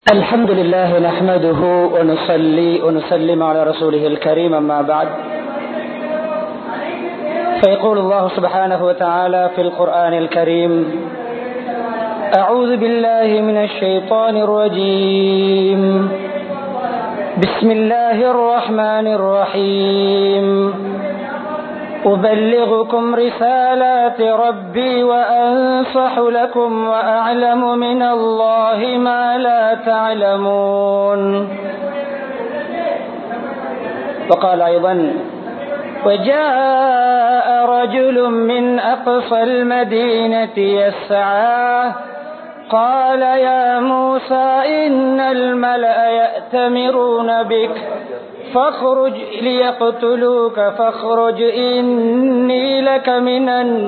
الحمد لله نحمده ونصلي ونسلم على رسوله الكريم أما بعد فيقول الله سبحانه وتعالى في القرآن الكريم أعوذ بالله من الشيطان الرجيم بسم الله الرحمن الرحيم أبلغكم رسالات ربي وأنصح لكم وأعلم من الله ما لا تعلمون وقال أيضا وجاء رجل من أقصى المدينة يسعى قال يا موسى إن الملأ يأتمرون بك فاخرج ليقتلوك فاخرج إني لك من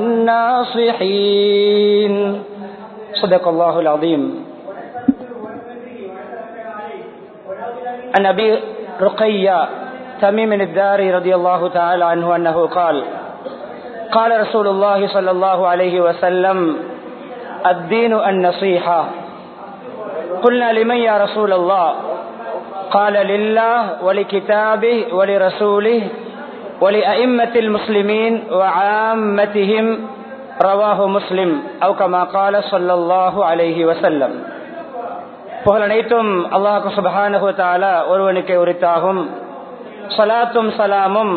الناصحين صدق الله العظيم عن أبي رقية تميم الداري رضي الله تعالى عنه أنه قال قال رسول الله صلى الله عليه وسلم الدين النصيحة قلنا لمن يا رسول الله قال لله ولكتابه ولرسوله ولأئمة المسلمين وعامتهم رواه مسلم أو كما قال صلى الله عليه وسلم புகழ் அனைத்தும் அல்லாஹு சுபஹானஹு தாலா ஒருவனுக்கு உரித்தாகும் சலாத்தும் சலாமும்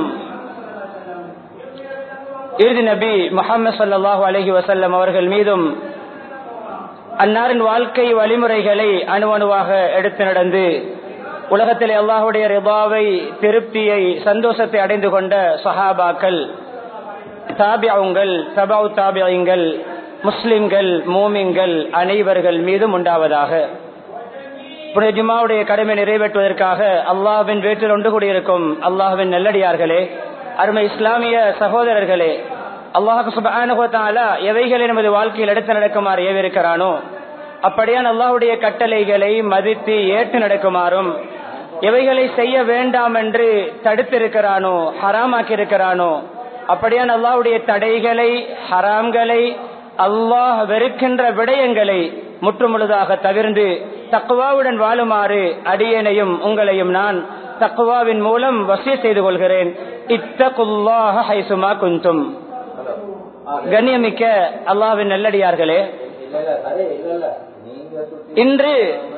இறுதி நபி முகமது சல்லாஹூ அலஹி வசல்லம் அவர்கள் மீதும் அன்னாரின் வாழ்க்கை வழிமுறைகளை அணுவணுவாக எடுத்து நடந்து உலகத்தில் அல்லாஹுடைய ரிபாவை திருப்தியை சந்தோஷத்தை அடைந்து கொண்ட சஹாபாக்கள் தாபியாவுங்கள் தபாவு தாபியங்கள் முஸ்லிம்கள் மூமிங்கள் அனைவர்கள் மீதும் உண்டாவதாக புனித ஜுமாவுடைய கடமை நிறைவேற்றுவதற்காக அல்லாஹின் வீட்டில் ஒன்று கூடியிருக்கும் அல்லாஹுவின் நல்லடியார்களே அருமை இஸ்லாமிய சகோதரர்களே அல்லாஹு சுபானுகத்தாலா எவைகளை நமது வாழ்க்கையில் எடுத்து நடக்குமாறு ஏவிருக்கிறானோ அப்படியான் அல்லாஹுடைய கட்டளைகளை மதித்து ஏற்று நடக்குமாறும் எவைகளை செய்ய வேண்டாம் என்று தடுத்திருக்கிறானோ ஹராமாக்கி இருக்கிறானோ அப்படியான் அல்லாஹுடைய தடைகளை ஹராம்களை அல்லாஹ் வெறுக்கின்ற விடயங்களை முற்றுமுழுதாக தவிர்ந்து தக்குவாவுடன் வாழுமாறு அடியனையும் உங்களையும் நான் தக்குவாவின் மூலம் வசிய செய்து கொள்கிறேன் இத்தகுல்லாஹ ஹைசுமா குந்தும் கண்ணியமிக்க அல்லாவின் நல்லடியார்களே இன்று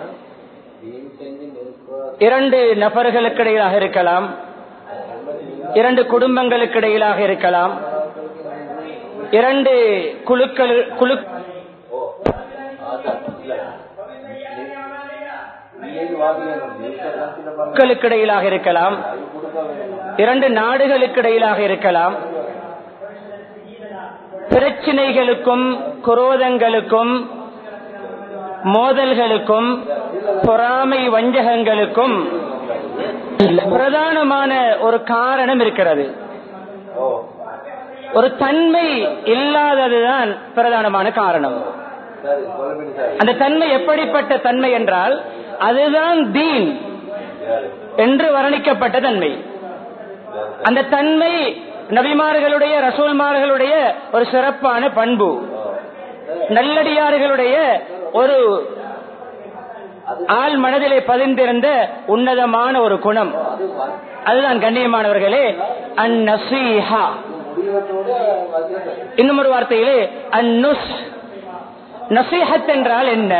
இரண்டு நபர்களுக்கு இடையிலாக இருக்கலாம் இரண்டு குடும்பங்களுக்கு இடையிலாக இருக்கலாம் இரண்டு குழுக்கள் குழு இடையிலாக இருக்கலாம் இரண்டு நாடுகளுக்கு இடையிலாக இருக்கலாம் பிரச்சினைகளுக்கும் குரோதங்களுக்கும் மோதல்களுக்கும் பொறாமை வஞ்சகங்களுக்கும் பிரதானமான ஒரு காரணம் இருக்கிறது ஒரு தன்மை இல்லாததுதான் பிரதானமான காரணம் அந்த தன்மை எப்படிப்பட்ட தன்மை என்றால் அதுதான் தீன் என்று வர்ணிக்கப்பட்ட தன்மை அந்த தன்மை நபிமார்களுடைய ரசூல்மார்களுடைய ஒரு சிறப்பான பண்பு நல்லடியார்களுடைய ஒரு ஆள் மனதிலே பதிந்திருந்த உன்னதமான ஒரு குணம் அதுதான் கண்ணியமானவர்களே அந்நசீஹா இன்னும் ஒரு வார்த்தையிலே அந்நுஸ் நசீஹத் என்றால் என்ன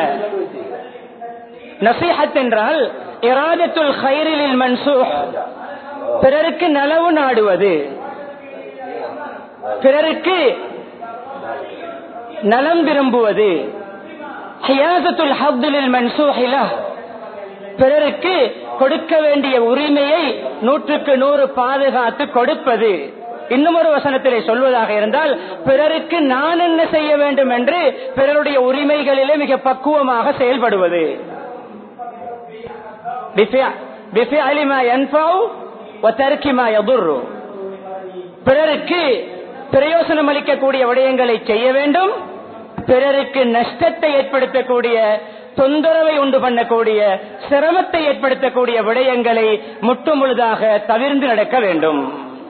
நசீஹத் என்றால் இராதத்துல் ஹைரில் மன்சூஹ் பிறருக்கு நலவு நாடுவது பிறருக்கு நலம் விரும்புவது ஹியாசத்துல் ஹப்துலில் மன்சூஹிலா பிறருக்கு கொடுக்க வேண்டிய உரிமையை நூற்றுக்கு நூறு பாதுகாத்து கொடுப்பது இன்னும் ஒரு வசனத்திலே சொல்வதாக இருந்தால் பிறருக்கு நான் என்ன செய்ய வேண்டும் என்று பிறருடைய உரிமைகளிலே மிக பக்குவமாக செயல்படுவது பிறருக்கு பிரயோசனம் அளிக்கக்கூடிய விடயங்களை செய்ய வேண்டும் பிறருக்கு நஷ்டத்தை ஏற்படுத்தக்கூடிய தொந்தரவை உண்டு பண்ணக்கூடிய சிரமத்தை ஏற்படுத்தக்கூடிய விடயங்களை முற்றுமுழுதாக தவிர்ந்து நடக்க வேண்டும்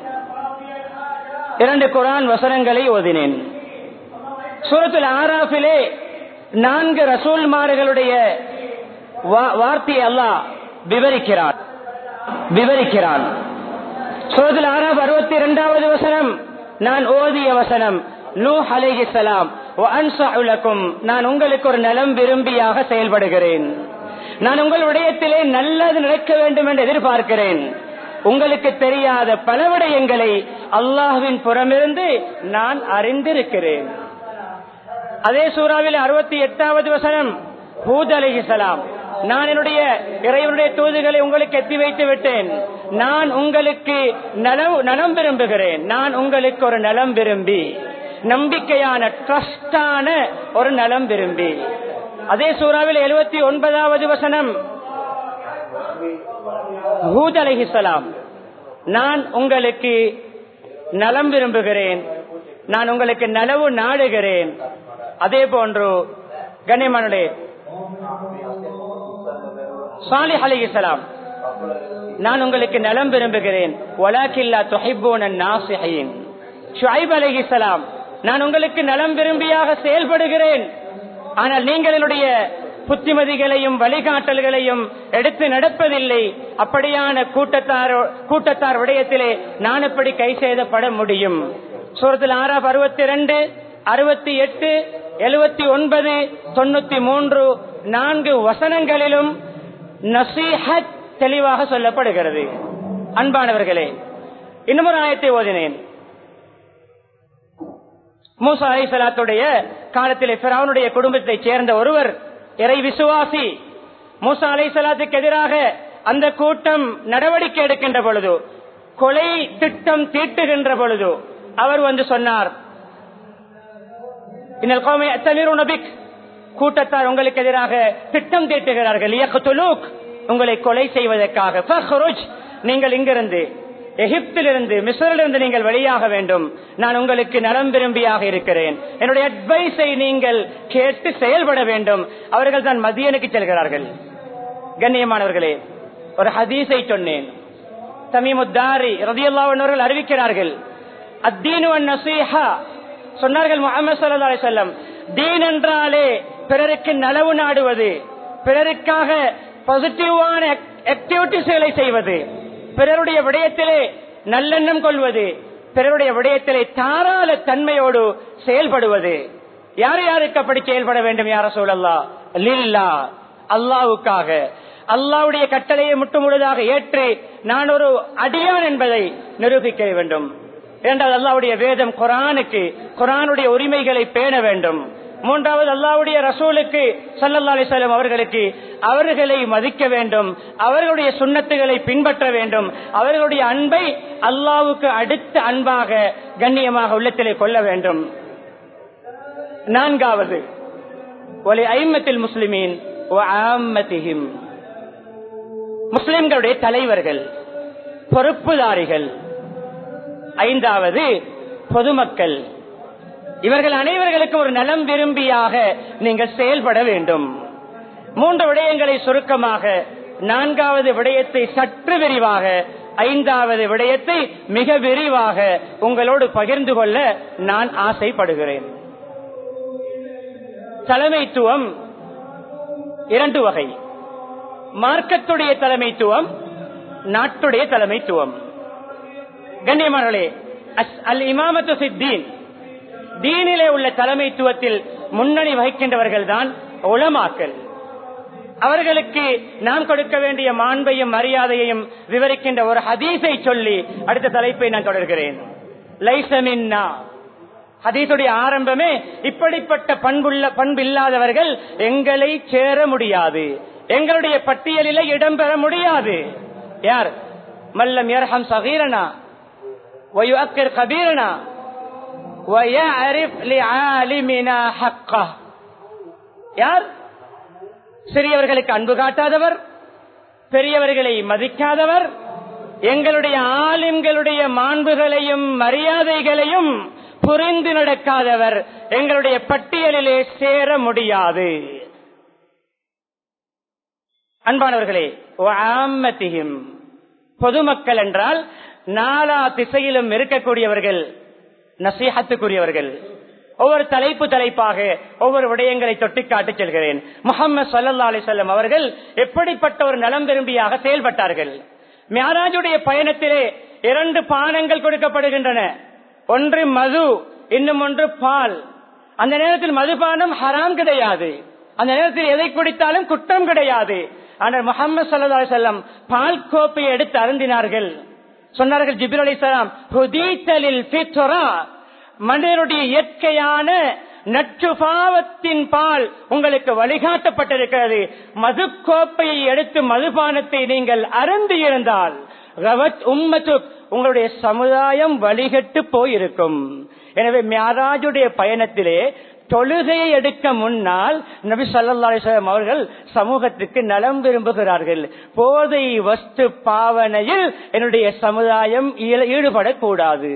இரண்டு குரான் வசனங்களை ஓதினேன் சூரத்தில் ஆராஃபிலே நான்கு ரசூல்மார்களுடைய வா- வார்த்தையை அல்லாஹ் விவரிக்கிறான் விவரிக்கிறான் சோதில் ஆறாம் அறுபத்தி இரண்டாவது வசனம் நான் ஓதிய வசனம் நூ அலைஹிஸ்ஸலாம் அன்சாஉலக்கும் நான் உங்களுக்கு ஒரு நலம் விரும்பியாக செயல்படுகிறேன் நான் உங்கள் விடயத்திலே நல்லது நடக்க வேண்டும் என்று எதிர்பார்க்கிறேன் உங்களுக்கு தெரியாத பல விடயங்களை அல்லாஹ்வின் புறமிருந்து நான் அறிந்திருக்கிறேன் அதே சூறாவில் அறுபத்தி எட்டாவது வசனம் ஹூத் அலிஹிசலாம் நான் என்னுடைய இறைவனுடைய தூதுகளை உங்களுக்கு எத்தி வைத்து விட்டேன் நான் உங்களுக்கு நலம் நலம் விரும்புகிறேன் நான் உங்களுக்கு ஒரு நலம் விரும்பி நம்பிக்கையான ட்ரஸ்டான ஒரு நலம் விரும்பி அதே சூறாவில் எழுபத்தி ஒன்பதாவது வசனம் ஹூத் அலிஹிசலாம் நான் உங்களுக்கு நலம் விரும்புகிறேன் நான் உங்களுக்கு நலவு நாடுகிறேன் அதே போன்று கண்ணியமானுடைய சாலிஹ் அலைஹிஸ்ஸலாம் நான் உங்களுக்கு நலம் விரும்புகிறேன் வலாக்கில்லா துஹிப்பூன நாசிஹீன் ஷுஐப் அலைஹிஸ்ஸலாம் நான் உங்களுக்கு நலம் விரும்பியாக செயல்படுகிறேன் ஆனால் நீங்கள் என்னுடைய புத்திமதிகளையும் வழிகாட்டல்களையும் எடுத்து நடப்பதில்லை அப்படியான கூட்டத்தார் கூட்டத்தார் விடயத்திலே நான் எப்படி கை செய்தப்பட முடியும் சூரத்தில் ஆறாம் அறுபத்தி ரெண்டு அறுபத்தி எட்டு எழுபத்தி ஒன்பது தொண்ணூத்தி மூன்று நான்கு வசனங்களிலும் நசீஹத் தெளிவாக சொல்லப்படுகிறது அன்பானவர்களே இன்னும் ஒரு ஆயத்தை ஓதினேன் மூசா அலை சலாத்துடைய காலத்திலே பிராவுனுடைய குடும்பத்தைச் சேர்ந்த ஒருவர் இறை விசுவாசி மூசா அலை சலாத்துக்கு எதிராக அந்த கூட்டம் நடவடிக்கை எடுக்கின்ற பொழுது கொலை திட்டம் தீட்டுகின்ற பொழுது அவர் வந்து சொன்னார் இன்னல் கௌமை அத்தமீரு நபிக் கூட்டத்தார் உங்களுக்கு எதிராக திட்டம் தீட்டுகிறார்கள் இயக்கத்துலூக் உங்களை கொலை செய்வதற்காக ஃபஹ்ருஜ், நீங்கள் இங்கிருந்து எகிப்திலிருந்து மிஸ்ரிலிருந்து நீங்கள் வெளியாக வேண்டும் நான் உங்களுக்கு நலம் விரும்பியாக இருக்கிறேன் என்னுடைய அட்வைஸை நீங்கள் கேட்டு செயல்பட வேண்டும் அவர்கள் தான் மதியனுக்கு செல்கிறார்கள் கண்ணியமானவர்களே ஒரு ஹதீஸை சொன்னேன் தமீமுத்தாரி ரதியல்லாவர்கள் அறிவிக்கிறார்கள் அத்தீனு நசீஹா சொன்னார்கள் முகமது சல்லா அலிசல்லம் தீன் என்றாலே பிறருக்கு நலவு நாடுவது பிறருக்காக பாசிட்டிவான ஆக்டிவிட்டிஸ்களை செய்வது பிறருடைய விடயத்திலே நல்லெண்ணம் கொள்வது பிறருடைய விடயத்திலே தாராள தன்மையோடு செயல்படுவது யார் யாருக்கு அப்படி செயல்பட வேண்டும் யார சூழல்லா லில்லா அல்லாவுக்காக அல்லாவுடைய கட்டளையை முற்றுமுழுதாக ஏற்று நான் ஒரு அடியான் என்பதை நிரூபிக்க வேண்டும் இரண்டாவது அல்லாவுடைய வேதம் குரானுக்கு குரானுடைய உரிமைகளை பேண வேண்டும் மூன்றாவது அல்லாவுடைய ரசூலுக்கு சல்லல்லா அலிசல்லம் அவர்களுக்கு அவர்களை மதிக்க வேண்டும் அவர்களுடைய சுண்ணத்துகளை பின்பற்ற வேண்டும் அவர்களுடைய அன்பை அல்லாவுக்கு அடுத்த அன்பாக கண்ணியமாக உள்ளத்திலே கொள்ள வேண்டும் நான்காவது ஒலி ஐம்மத்தில் முஸ்லிமீன் ஆம்மத்திஹிம் முஸ்லிம்களுடைய தலைவர்கள் பொறுப்புதாரிகள் ஐந்தாவது பொதுமக்கள் இவர்கள் அனைவர்களுக்கும் ஒரு நலம் விரும்பியாக நீங்கள் செயல்பட வேண்டும் மூன்று விடயங்களை சுருக்கமாக நான்காவது விடயத்தை சற்று விரிவாக ஐந்தாவது விடயத்தை மிக விரிவாக உங்களோடு பகிர்ந்து கொள்ள நான் ஆசைப்படுகிறேன் தலைமைத்துவம் இரண்டு வகை மார்க்கத்துடைய தலைமைத்துவம் நாட்டுடைய தலைமைத்துவம் கண்ணியமானே அல் இமாமத்து சித்தீன் தீனிலே உள்ள தலைமைத்துவத்தில் முன்னணி வகிக்கின்றவர்கள் தான் உலமாக்கல் அவர்களுக்கு நாம் கொடுக்க வேண்டிய மாண்பையும் மரியாதையையும் விவரிக்கின்ற ஒரு ஹதீஸை சொல்லி அடுத்த தலைப்பை நான் தொடர்கிறேன் லைசமின்னா ஹதீஸுடைய ஆரம்பமே இப்படிப்பட்ட பண்புள்ள பண்பில்லாதவர்கள் எங்களை சேர முடியாது எங்களுடைய பட்டியலிலே இடம்பெற முடியாது யார் மல்லம் யர்ஹம் சகீரனா ويؤكر كبيرنا ويعرف لعالمنا حقه யார் சிறியவர்களுக்கு அன்பு காட்டாதவர் பெரியவர்களை மதிக்காதவர் எங்களுடைய ஆலிம்களுடைய மாண்புகளையும் மரியாதைகளையும் புரிந்து நடக்காதவர் எங்களுடைய பட்டியலிலே சேர முடியாது அன்பானவர்களே ஆம்மத்தியும் பொதுமக்கள் என்றால் நாலா திசையிலும் இருக்கக்கூடியவர்கள் நசீகத்துக்குரியவர்கள் ஒவ்வொரு தலைப்பு தலைப்பாக ஒவ்வொரு விடயங்களை தொட்டிக்காட்டி செல்கிறேன் முகமது சல்லா அலிசல்லம் அவர்கள் எப்படிப்பட்ட ஒரு நலம் விரும்பியாக செயல்பட்டார்கள் மியாராஜுடைய பயணத்திலே இரண்டு பானங்கள் கொடுக்கப்படுகின்றன ஒன்று மது இன்னும் ஒன்று பால் அந்த நேரத்தில் மதுபானம் ஹராம் கிடையாது அந்த நேரத்தில் எதை குடித்தாலும் குற்றம் கிடையாது ஆனால் முகமது சல்லா செல்லம் பால் கோப்பையை எடுத்து அருந்தினார்கள் சொன்னார்கள் ஜிபிர் அலி சலாம் மனிதனுடைய இயற்கையான நற்று பாவத்தின் பால் உங்களுக்கு வழிகாட்டப்பட்டிருக்கிறது மது கோப்பையை எடுத்து மதுபானத்தை நீங்கள் அருந்தி இருந்தால் உம்மத்து உங்களுடைய சமுதாயம் வழிகட்டு போயிருக்கும் எனவே மியாராஜுடைய பயணத்திலே தொழுகையை எடுக்க முன்னால் நபி சல்லா அலிஸ்லாம் அவர்கள் சமூகத்துக்கு நலம் விரும்புகிறார்கள் போதை வஸ்து பாவனையில் என்னுடைய சமுதாயம் ஈடுபடக்கூடாது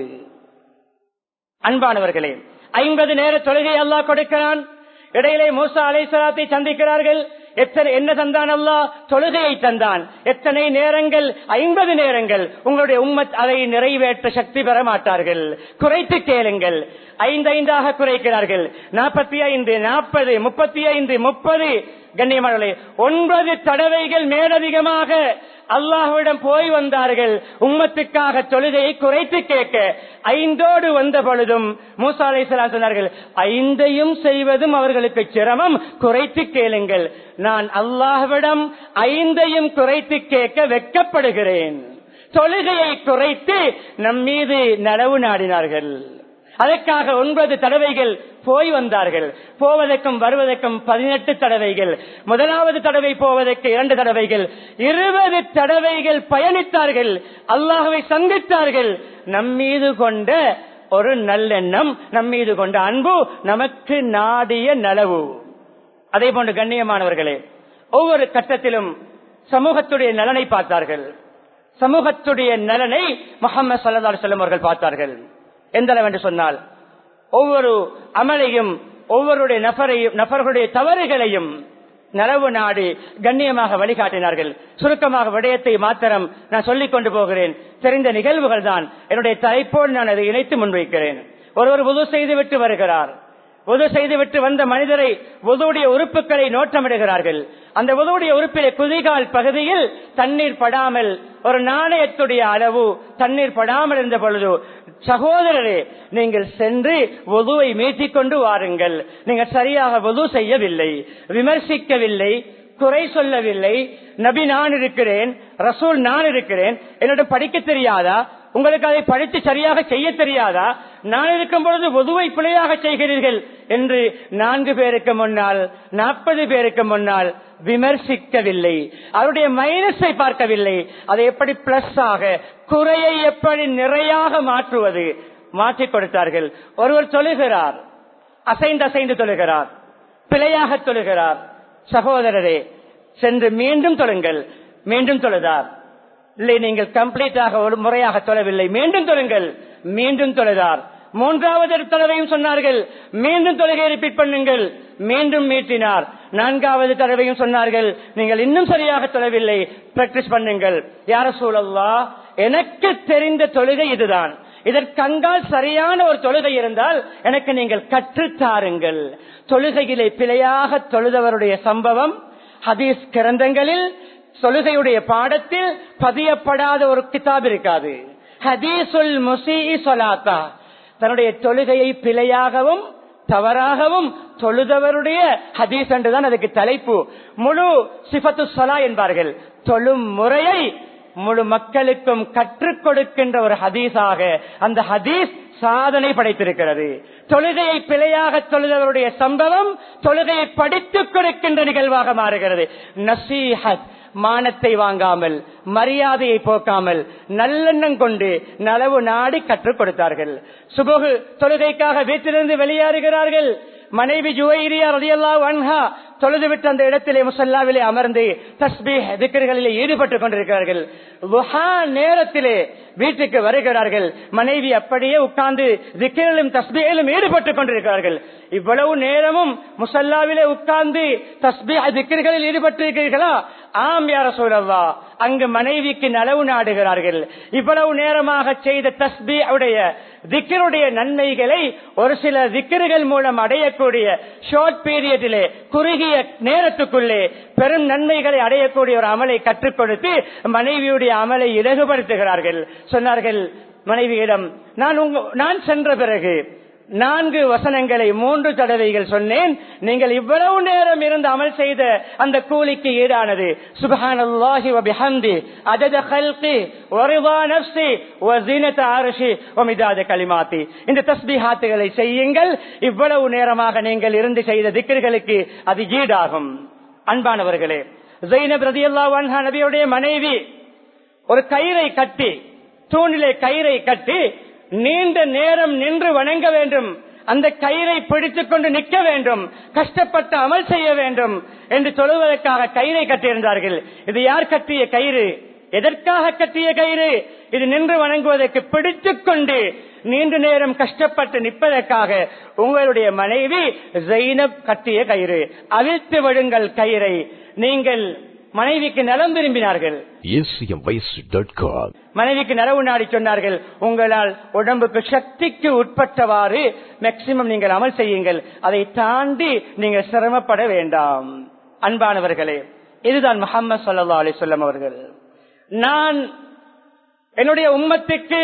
அன்பானவர்களே ஐம்பது நேர தொழுகை அல்லாஹ் கொடுக்கிறான் இடையிலே மூசா அலைசலாத்தை சந்திக்கிறார்கள் எத்தனை என்ன தந்தான் அல்லா தொழுகையை தந்தான் எத்தனை நேரங்கள் ஐம்பது நேரங்கள் உங்களுடைய உம்மத் அதை நிறைவேற்ற சக்தி பெற மாட்டார்கள் குறைத்து கேளுங்கள் ஐந்து ஐந்தாக குறைக்கிறார்கள் நாற்பத்தி ஐந்து நாற்பது முப்பத்தி ஐந்து முப்பது கண்ணியமானவர்களே ஒன்பது தடவைகள் மேலதிகமாக அல்லாஹுவிடம் போய் வந்தார்கள் உம்மத்துக்காக தொழுகையை குறைத்து கேட்க ஐந்தோடு வந்த பொழுதும் மூசா அலைசலா சொன்னார்கள் ஐந்தையும் செய்வதும் அவர்களுக்கு சிரமம் குறைத்து கேளுங்கள் நான் அல்லாஹ்விடம் ஐந்தையும் குறைத்து கேட்க வெட்கப்படுகிறேன் தொழுகையை குறைத்து நம் மீது நனவு நாடினார்கள் அதற்காக ஒன்பது தடவைகள் போய் வந்தார்கள் போவதற்கும் வருவதற்கும் பதினெட்டு தடவைகள் முதலாவது தடவை போவதற்கு இரண்டு தடவைகள் இருபது தடவைகள் பயணித்தார்கள் அல்லாஹுவை சந்தித்தார்கள் நம்மீது கொண்ட ஒரு நல்லெண்ணம் நம்மீது கொண்ட அன்பு நமக்கு நாடிய நலவு அதே போன்று கண்ணியமானவர்களே ஒவ்வொரு கட்டத்திலும் சமூகத்துடைய நலனை பார்த்தார்கள் சமூகத்துடைய நலனை முகமது சல்லா செல்லம் அவர்கள் பார்த்தார்கள் எந்த அளவு என்று சொன்னால் ஒவ்வொரு அமலையும் ஒவ்வொருடைய நபரையும் நபர்களுடைய தவறுகளையும் நலவு நாடு கண்ணியமாக வழிகாட்டினார்கள் சுருக்கமாக விடயத்தை மாத்திரம் நான் சொல்லிக் கொண்டு போகிறேன் தெரிந்த நிகழ்வுகள் தான் என்னுடைய தலைப்போடு நான் அதை இணைத்து முன்வைக்கிறேன் ஒருவர் உது செய்து விட்டு வருகிறார் உது செய்துவிட்டு வந்த மனிதரை உதவுடைய உறுப்புகளை நோட்டமிடுகிறார்கள் அந்த உதவுடைய உறுப்பிலே குதிகால் பகுதியில் தண்ணீர் படாமல் ஒரு நாணயத்துடைய அளவு தண்ணீர் படாமல் இருந்த பொழுது சகோதரரே நீங்கள் சென்று ஒதுவை மீட்டிக் கொண்டு வாருங்கள் நீங்கள் சரியாக ஒது செய்யவில்லை விமர்சிக்கவில்லை குறை சொல்லவில்லை நபி நான் இருக்கிறேன் ரசூல் நான் இருக்கிறேன் என்னிடம் படிக்க தெரியாதா உங்களுக்கு அதை படித்து சரியாக செய்ய தெரியாதா நான் இருக்கும் பொழுது பொதுவை பிழையாக செய்கிறீர்கள் என்று நான்கு பேருக்கு முன்னால் நாற்பது பேருக்கு முன்னால் விமர்சிக்கவில்லை அவருடைய மைனஸை பார்க்கவில்லை அதை எப்படி பிளஸ் ஆக குறையை எப்படி நிறையாக மாற்றுவது மாற்றிக் கொடுத்தார்கள் ஒருவர் தொழுகிறார் அசைந்து அசைந்து தொழுகிறார் பிழையாக தொழுகிறார் சகோதரரே சென்று மீண்டும் தொழுங்கள் மீண்டும் தொழுதார் இல்லை நீங்கள் கம்ப்ளீட்டாக ஒரு முறையாக தொழவில்லை மீண்டும் தொழுங்கள் மீண்டும் தொழுதார் மூன்றாவது தடவையும் சொன்னார்கள் மீண்டும் தொழுகை ரிப்பீட் பண்ணுங்கள் மீண்டும் மீட்டினார் நான்காவது தடவையும் சொன்னார்கள் நீங்கள் இன்னும் சரியாக தொழவில்லை பிராக்டிஸ் பண்ணுங்கள் யார சூழல்லா எனக்கு தெரிந்த தொழுகை இதுதான் இதற்கங்கால் சரியான ஒரு தொழுகை இருந்தால் எனக்கு நீங்கள் கற்றுத்தாருங்கள் தொழுகையிலே பிழையாக தொழுதவருடைய சம்பவம் ஹதீஸ் கிரந்தங்களில் தொழுகையுடைய பாடத்தில் பதியப்படாத ஒரு கிதாப் இருக்காது ஹதீசுல் முசி சொலாத்தா தன்னுடைய தொழுகையை பிழையாகவும் தவறாகவும் தொழுதவருடைய ஹதீஸ் என்றுதான் அதுக்கு தலைப்பு முழு சிபத்து சொலா என்பார்கள் தொழும் முறையை முழு மக்களுக்கும் கற்றுக் கொடுக்கின்ற ஒரு ஹதீஸாக அந்த ஹதீஸ் சாதனை படைத்திருக்கிறது தொழுகையை பிழையாக தொழுதவருடைய சம்பவம் தொழுகையை படித்துக் கொடுக்கின்ற நிகழ்வாக மாறுகிறது நசீஹத் மானத்தை வாங்காமல் மரியாதையை போக்காமல் நல்லெண்ணம் கொண்டு நலவு நாடி கற்றுக் கொடுத்தார்கள் சுபகு தொழுகைக்காக வீட்டிலிருந்து வெளியேறுகிறார்கள் மனைவி ஜுவைரியா ரலியல்லா வன்ஹா தொழுதுவிட்டு அந்த இடத்திலே முசல்லாவிலே அமர்ந்து தஸ்பீ திக்கர்களிலே ஈடுபட்டுக் கொண்டிருக்கிறார்கள் லுஹா நேரத்திலே வீட்டுக்கு வருகிறார்கள் மனைவி அப்படியே உட்கார்ந்து திக்கரிலும் தஸ்பீயிலும் ஈடுபட்டுக் கொண்டிருக்கிறார்கள் இவ்வளவு நேரமும் முசல்லாவிலே உட்கார்ந்து தஸ்பீ திக்கர்களில் ஈடுபட்டிருக்கிறீர்களா ஆம் யார சூழல்லா அங்கு மனைவிக்கு நலவு நாடுகிறார்கள் இவ்வளவு நேரமாக செய்த தஸ்பி உடைய திக்கருடைய நன்மைகளை ஒரு சில திக்கர்கள் மூலம் அடையக்கூடிய ஷார்ட் பீரியடிலே குறுகிய நேரத்துக்குள்ளே பெரும் நன்மைகளை அடையக்கூடிய ஒரு அமலை கற்றுக் கொடுத்து மனைவியுடைய அமலை இலகுபடுத்துகிறார்கள் சொன்னார்கள் மனைவியிடம் நான் உங்க நான் சென்ற பிறகு நான்கு வசனங்களை மூன்று தடவைகள் சொன்னேன் நீங்கள் இவ்வளவு நேரம் இருந்து அமல் செய்த அந்த கூலிக்கு ஈடானது சுபஹானல்லாஹி வபிஹம்தி அதத கல்கி வரிதா நஃப்ஸி வஸீனத அர்ஷி வமிதாத கலிமாத்தி இந்த தஸ்பீஹாத்துகளை செய்யுங்கள் இவ்வளவு நேரமாக நீங்கள் இருந்து செய்த திக்ர்களுக்கு அது ஈடாகும் அன்பானவர்களே ஜெயினப் ரதியல்லாஹு அன்ஹா நபியுடைய மனைவி ஒரு கயிறை கட்டி தூணிலே கயிறை கட்டி நீண்ட நேரம் நின்று வணங்க வேண்டும் அந்த கயிறை பிடித்துக் கொண்டு நிற்க வேண்டும் கஷ்டப்பட்டு அமல் செய்ய வேண்டும் என்று சொல்வதற்காக கயிறை கட்டியிருந்தார்கள் இது யார் கட்டிய கயிறு எதற்காக கட்டிய கயிறு இது நின்று வணங்குவதற்கு பிடித்துக் கொண்டு நீண்ட நேரம் கஷ்டப்பட்டு நிற்பதற்காக உங்களுடைய மனைவி ஜெயினப் கட்டிய கயிறு அவிழ்த்து விடுங்கள் கயிறை நீங்கள் மனைவிக்கு நலம் விரும்பினார்கள் acmvoice.com மனைவிக்கு நரவு நாடி சொன்னார்கள் உங்களால் உடம்புக்கு சக்திக்கு உட்பட்டவாறு மேக்சிமம் நீங்கள் அமல் செய்யுங்கள் அதை தாண்டி நீங்கள் சிரமப்பட வேண்டாம் அன்பானவர்களே இதுதான் முகமது சல்லா அலிசல்லம் அவர்கள் நான் என்னுடைய உம்மத்துக்கு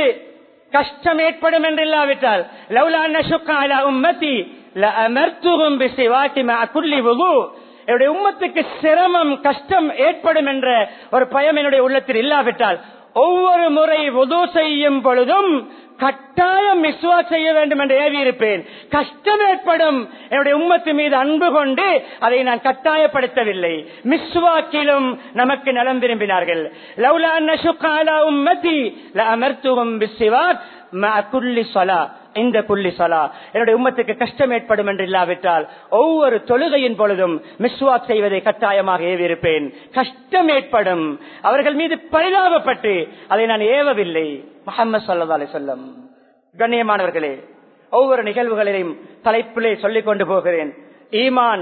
கஷ்டம் ஏற்படும் என்று இல்லாவிட்டால் லவ்லா நசுக்கா அலா உம்மத்தி லஅமர்த்துஹும் பிசிவாக்கி மஅ குல்லி வுது என்னுடைய உம்மத்துக்கு சிரமம் கஷ்டம் ஏற்படும் என்ற ஒரு பயம் என்னுடைய உள்ளத்தில் இல்லாவிட்டால் ஒவ்வொரு முறை உது செய்யும் பொழுதும் கட்டாயம் மிஸ்வா செய்ய வேண்டும் என்று ஏவி இருப்பேன் கஷ்டம் ஏற்படும் என்னுடைய உம்மத்து மீது அன்பு கொண்டு அதை நான் கட்டாயப்படுத்தவில்லை மிஸ்வாக்கிலும் நமக்கு நலம் விரும்பினார்கள் லவ்லா நசுகாலா உம்மதி அமர்த்துவம் பிசிவாக் குல்லி சொலா இந்த புள்ளி சலா என்னுடைய உம்மத்துக்கு கஷ்டம் ஏற்படும் என்று இல்லாவிட்டால் ஒவ்வொரு தொழுகையின் பொழுதும் மிஸ்வாக் செய்வதை கட்டாயமாக ஏவிருப்பேன் கஷ்டம் ஏற்படும் அவர்கள் மீது பரிதாபப்பட்டு அதை நான் ஏவவில்லை முகமது சல்லா அலி சொல்லம் கண்ணியமானவர்களே ஒவ்வொரு நிகழ்வுகளையும் தலைப்பிலே சொல்லிக் கொண்டு போகிறேன் ஈமான்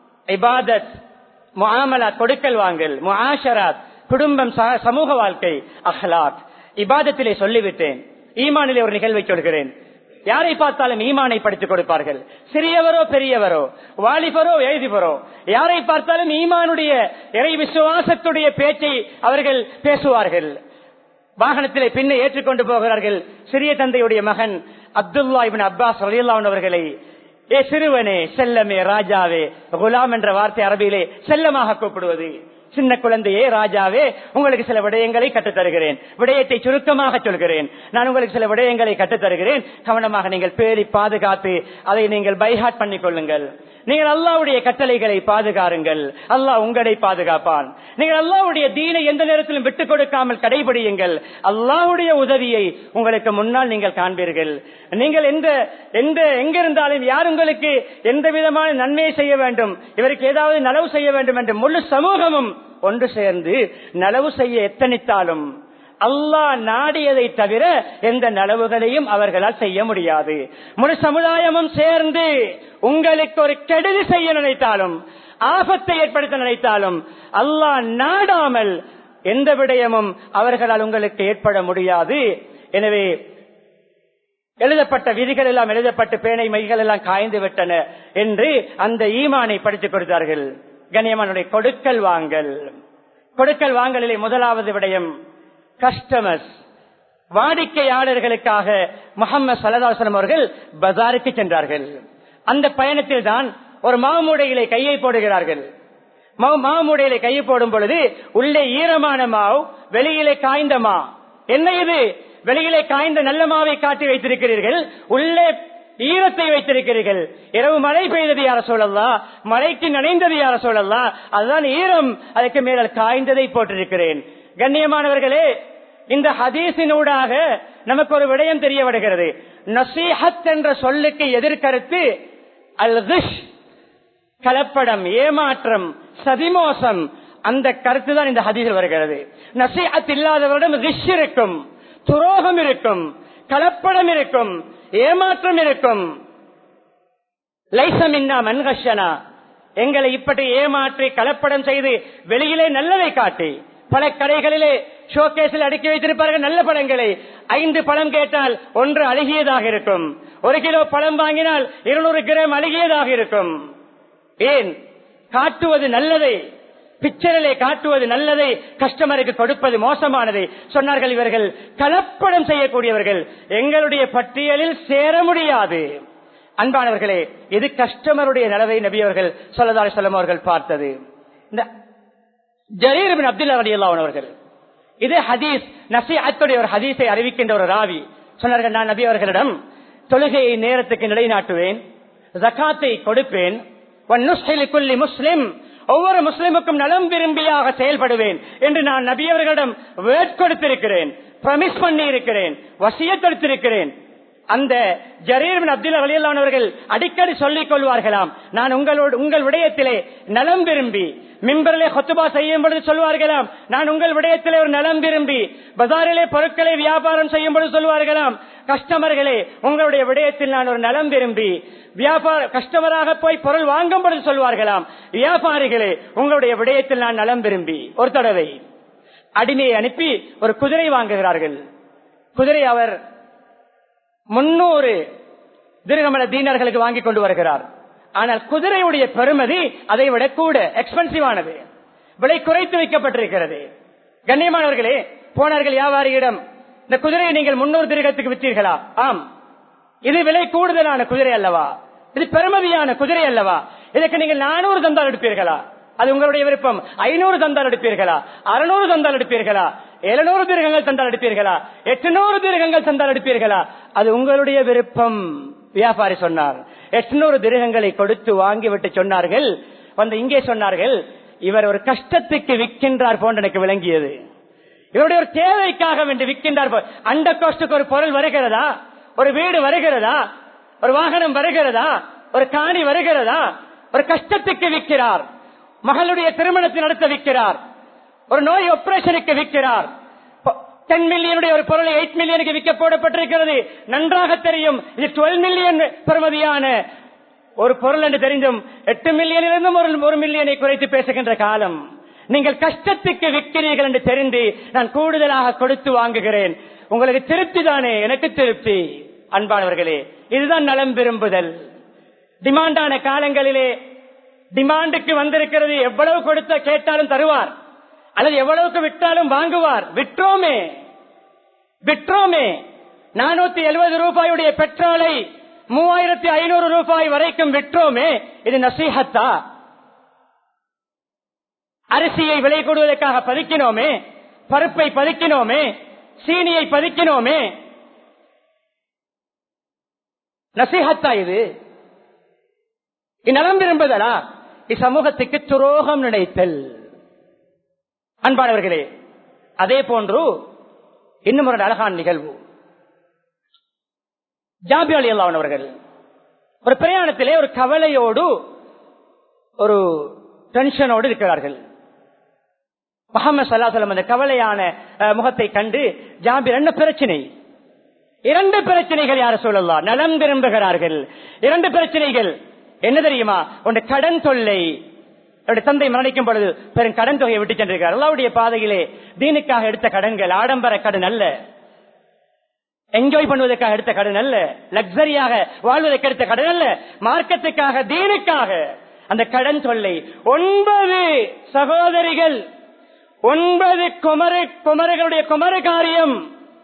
இபாதத் முஆமலா கொடுக்கல் வாங்கல் முஆஷராத் குடும்பம் ச- சமூக வாழ்க்கை அஹ்லாக் இபாதத்திலே சொல்லிவிட்டேன் ஈமானிலே ஒரு நிகழ்வை சொல்கிறேன் யாரை பார்த்தாலும் ஈமானை படித்துக் கொடுப்பார்கள் சிறியவரோ பெரியவரோ வாலிபரோ எழுதிபரோ யாரை பார்த்தாலும் ஈமானுடைய இறை விசுவாசத்துடைய பேச்சை அவர்கள் பேசுவார்கள் வாகனத்திலே பின்ன ஏற்றுக்கொண்டு போகிறார்கள் சிறிய தந்தையுடைய மகன் அப்துல்லா இபின் அப்பாஸ் ரலியல்லாஹு அவர்களை ஏ சிறுவனே செல்லமே ராஜாவே குலாம் என்ற வார்த்தை அரபியிலே செல்லமாக கூப்பிடுவது சின்ன குழந்தையே ராஜாவே உங்களுக்கு சில விடயங்களை கற்றுத் தருகிறேன் விடயத்தை சுருக்கமாக சொல்கிறேன் நான் உங்களுக்கு சில விடயங்களை கற்றுத் தருகிறேன் கவனமாக நீங்கள் பேரி பாதுகாத்து அதை நீங்கள் பைஹாட் பண்ணிக் கொள்ளுங்கள் நீங்கள் அல்லாவுடைய கட்டளைகளை பாதுகாருங்கள் அல்லாஹ் உங்களை பாதுகாப்பான் நீங்கள் அல்லாவுடைய தீனை எந்த நேரத்திலும் விட்டுக் கொடுக்காமல் கடைபிடியுங்கள் அல்லாஹ்வுடைய உதவியை உங்களுக்கு முன்னால் நீங்கள் காண்பீர்கள் நீங்கள் எந்த எந்த எங்கிருந்தாலும் யார் உங்களுக்கு எந்த விதமான நன்மையை செய்ய வேண்டும் இவருக்கு ஏதாவது நலவு செய்ய வேண்டும் என்று முழு சமூகமும் ஒன்று சேர்ந்து நலவு செய்ய எத்தனித்தாலும் அல்லாஹ் நாடியதை தவிர எந்த நலவுகளையும் அவர்களால் செய்ய முடியாது முழு சமுதாயமும் சேர்ந்து உங்களுக்கு ஒரு கெடுதி செய்ய நினைத்தாலும் ஆபத்தை ஏற்படுத்த நினைத்தாலும் அல்லாஹ் நாடாமல் எந்த விடயமும் அவர்களால் உங்களுக்கு ஏற்பட முடியாது எனவே எழுதப்பட்ட விதிகள் எல்லாம் எழுதப்பட்டு பேனை மைகள் எல்லாம் காய்ந்து விட்டன என்று அந்த ஈமானை படித்துக் கொடுத்தார்கள் கண்ணியமானுடைய கொடுக்கல் வாங்கல் கொடுக்கல் வாங்கலிலே முதலாவது விடயம் கஸ்டமர்ஸ் வாடிக்கையாளர்களுக்காக முகமது சல்லதாசனம் அவர்கள் பஜாருக்கு சென்றார்கள் அந்த பயணத்தில் தான் ஒரு மாமூடையிலே கையை போடுகிறார்கள் மா- மாமூடையிலே கையை போடும் பொழுது உள்ளே ஈரமான மாவு வெளியிலே காய்ந்த மா என்ன இது வெளியிலே காய்ந்த நல்ல மாவை காட்டி வைத்திருக்கிறீர்கள் உள்ளே ஈரத்தை வைத்திருக்கிறீர்கள் இரவு மழை பெய்தது யார சொல்லலா மழைக்கு நனைந்தது யார சொல்லலா அதுதான் ஈரம் அதுக்கு மேல காய்ந்ததை போட்டிருக்கிறேன் கண்ணியமானவர்களே இந்த ஹதீஸினூடாக நமக்கு ஒரு விடயம் தெரிய வருகிறது நசீஹத் என்ற சொல்லுக்கு எதிர்கருத்து அல் கிஷ் கலப்படம் ஏமாற்றம் சதிமோசம் அந்த கருத்து தான் இந்த ஹதீஸில் வருகிறது நசீஹத் இல்லாதவரிடம் ரிஷ் இருக்கும் துரோகம் இருக்கும் கலப்படம் இருக்கும் ஏமாற்றம் இருக்கும் லைசமின்னா மன்கஷனா எங்களை இப்படி ஏமாற்றி கலப்படம் செய்து வெளியிலே நல்லதை காட்டி பல கடைகளிலே ஷோகேஸில் அடுக்கி வைத்திருப்பார்கள் நல்ல பழங்களை ஐந்து பழம் கேட்டால் ஒன்று அழுகியதாக இருக்கும் ஒரு கிலோ பழம் வாங்கினால் இருநூறு கிராம் அழுகியதாக இருக்கும் ஏன் காட்டுவது நல்லதை பிக்சரிலே காட்டுவது நல்லதை கஸ்டமருக்கு கொடுப்பது மோசமானதை சொன்னார்கள் இவர்கள் கலப்படம் செய்யக்கூடியவர்கள் எங்களுடைய பட்டியலில் சேர முடியாது அன்பானவர்களே இது கஸ்டமருடைய நிலவை நபி அவர்கள் சொல்லதாரி சொல்லம் அவர்கள் பார்த்தது இந்த ஜரீர் பின் அப்துல்லா அலி அவர்கள் இது ஹதீஸ் நசீஹத்துடைய ஒரு ஹதீஸை அறிவிக்கின்ற ஒரு ராவி சொன்னார்கள் நான் நபி அவர்களிடம் தொழுகையை நேரத்துக்கு நிலைநாட்டுவேன் ஜக்காத்தை கொடுப்பேன் முஸ்லிம் ஒவ்வொரு முஸ்லிமுக்கும் நலம் விரும்பியாக செயல்படுவேன் என்று நான் நபி அவர்களிடம் வேட் கொடுத்திருக்கிறேன் பிரமிஸ் பண்ணி இருக்கிறேன் வசியத்தெடுத்திருக்கிறேன் அந்த ஜரீர் அப்துல்லா அலியல்லானவர்கள் அடிக்கடி சொல்லிக் கொள்வார்களாம் நான் உங்களோடு உங்கள் விடயத்திலே நலம் விரும்பி மிம்பரிலே கொத்துபா செய்யும் பொழுது சொல்வார்களாம் நான் உங்கள் விடயத்திலே ஒரு நலம் விரும்பி பஜாரிலே பொருட்களை வியாபாரம் செய்யும் பொழுது சொல்வார்களாம் கஸ்டமர்களே உங்களுடைய விடயத்தில் நான் ஒரு நலம் விரும்பி வியாபார கஸ்டமராக போய் பொருள் வாங்கும் பொழுது சொல்வார்களாம் வியாபாரிகளே உங்களுடைய விடயத்தில் நான் நலம் விரும்பி ஒரு தடவை அடிமையை அனுப்பி ஒரு குதிரை வாங்குகிறார்கள் குதிரை அவர் முன்னூறு திருகமல தீனர்களுக்கு வாங்கி கொண்டு வருகிறார் ஆனால் குதிரையுடைய பெருமதி அதை விட கூட எக்ஸ்பென்சிவ் ஆனது விலை குறைத்து வைக்கப்பட்டிருக்கிறது கண்ணியமானவர்களே போனார்கள் வியாபாரியிடம் இந்த குதிரையை நீங்கள் முன்னூறு திருகத்துக்கு விற்றீர்களா ஆம் இது விலை கூடுதலான குதிரை அல்லவா இது பெருமதியான குதிரை அல்லவா இதற்கு நீங்கள் நானூறு தந்தால் எடுப்பீர்களா அது உங்களுடைய விருப்பம் ஐநூறு தந்தால் எடுப்பீர்களா அறுநூறு தந்தால் எடுப்பீர்களா எழுநூறு திருகங்கள் தந்தால் எடுப்பீர்களா எட்டுநூறு திருகங்கள் தந்தால் எடுப்பீர்களா அது உங்களுடைய விருப்பம் வியாபாரி சொன்னார் எட்நூறு திருகங்களை கொடுத்து வாங்கிவிட்டு சொன்னார்கள் வந்து இங்கே சொன்னார்கள் இவர் ஒரு கஷ்டத்துக்கு விற்கின்றார் போன்று எனக்கு விளங்கியது இவருடைய ஒரு தேவைக்காக வேண்டி விற்கின்றார் அந்த கோஷ்டுக்கு ஒரு பொருள் வருகிறதா ஒரு வீடு வருகிறதா ஒரு வாகனம் வருகிறதா ஒரு காணி வருகிறதா ஒரு கஷ்டத்துக்கு விற்கிறார் மகளுடைய திருமணத்தை நடத்த விற்கிறார் ஒரு நோய் ஆபரேஷனுக்கு விற்கிறார் டென் மில்லியனுடைய ஒரு பொருளை எயிட் மில்லியனுக்கு விற்க போடப்பட்டிருக்கிறது நன்றாக தெரியும் இது டுவெல் மில்லியன் பெறுமதியான ஒரு பொருள் என்று தெரிந்தும் எட்டு மில்லியனிலிருந்தும் ஒரு ஒரு மில்லியனை குறைத்து பேசுகின்ற காலம் நீங்கள் கஷ்டத்துக்கு விற்கிறீர்கள் என்று தெரிந்து நான் கூடுதலாக கொடுத்து வாங்குகிறேன் உங்களுக்கு திருப்தி தானே எனக்கு திருப்தி அன்பானவர்களே இதுதான் நலம் விரும்புதல் டிமாண்டான காலங்களிலே டிமாண்டுக்கு வந்திருக்கிறது எவ்வளவு கொடுத்த கேட்டாலும் தருவார் அல்லது எவ்வளவுக்கு விட்டாலும் வாங்குவார் விற்றோமே விற்றோமே நானூத்தி எழுபது ரூபாயுடைய பெட்ரோலை மூவாயிரத்தி ஐநூறு ரூபாய் வரைக்கும் விற்றோமே இது நசீஹத்தா அரிசியை விலை கொடுவதற்காக பதுக்கினோமே பருப்பை பதுக்கினோமே சீனியை பதுக்கினோமே நசீஹத்தா இது இந்நலம் விரும்புதலா இச்சமூகத்துக்கு துரோகம் நினைத்தல் அன்பானவர்களே அதே போன்று இன்னும் ஒரு அழகான நிகழ்வு ஜாபி அலி அல்லாவன் அவர்கள் ஒரு பிரயாணத்திலே ஒரு கவலையோடு ஒரு டென்ஷனோடு இருக்கிறார்கள் முகமது சல்லாசலம் அந்த கவலையான முகத்தை கண்டு ஜாபிர் என்ன பிரச்சனை இரண்டு பிரச்சனைகள் யார சொல்லலாம் நலம் விரும்புகிறார்கள் இரண்டு பிரச்சனைகள் என்ன தெரியுமா ஒன்று கடன் தொல்லை அவருடைய தந்தை மரணிக்கும் பொழுது பெரும் கடன் தொகையை விட்டு சென்றிருக்கிறார் அல்லாவுடைய பாதையிலே தீனுக்காக எடுத்த கடன்கள் ஆடம்பர கடன் அல்ல என்ஜாய் பண்ணுவதற்காக எடுத்த கடன் அல்ல லக்ஸரியாக வாழ்வதற்கு எடுத்த கடன் அல்ல மார்க்கத்துக்காக தீனுக்காக அந்த கடன் தொல்லை ஒன்பது சகோதரிகள் ஒன்பது குமரு குமரர்களுடைய குமர காரியம்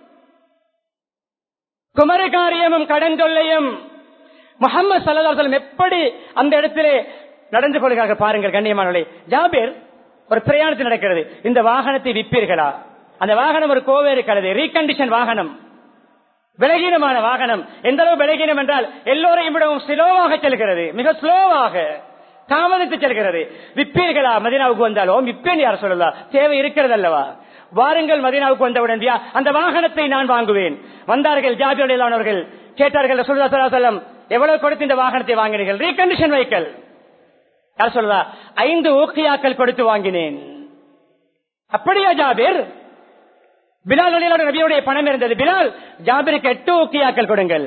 குமர காரியமும் கடன் தொல்லையும் முகமது சல்லாசலம் எப்படி அந்த இடத்திலே நடந்து கொள்கிறார்கள் பாருங்கள் கண்ணியமானவர்களே ஜாபீர் ஒரு பிரயாணத்தில் நடக்கிறது இந்த வாகனத்தை விற்பீர்களா அந்த வாகனம் ஒரு கோவேறு கழுது ரீகண்டிஷன் வாகனம் விலகீனமான வாகனம் எந்த அளவு விலகீனம் என்றால் எல்லோரையும் விடவும் ஸ்லோவாக செல்கிறது மிக ஸ்லோவாக தாமதித்து செல்கிறது விப்பீர்களா மதினாவுக்கு வந்தாலும் விப்பேன் யார் சொல்லலாம் தேவை இருக்கிறது அல்லவா வாருங்கள் மதினாவுக்கு வந்தவுடன் அந்த வாகனத்தை நான் வாங்குவேன் வந்தார்கள் ஜாபியோடையிலானவர்கள் கேட்டார்கள் சொல்லம் எவ்வளவு கொடுத்து இந்த வாகனத்தை வாங்கினீர்கள் ரீகண்டிஷன் வெஹிக்கல் யார் சொல்றா ஐந்து ஊக்கியாக்கள் கொடுத்து வாங்கினேன் அப்படியா ஜாபீர் பிலால் அலியோட நபியுடைய பணம் இருந்தது பிலால் ஜாபிருக்கு எட்டு ஊக்கியாக்கள் கொடுங்கள்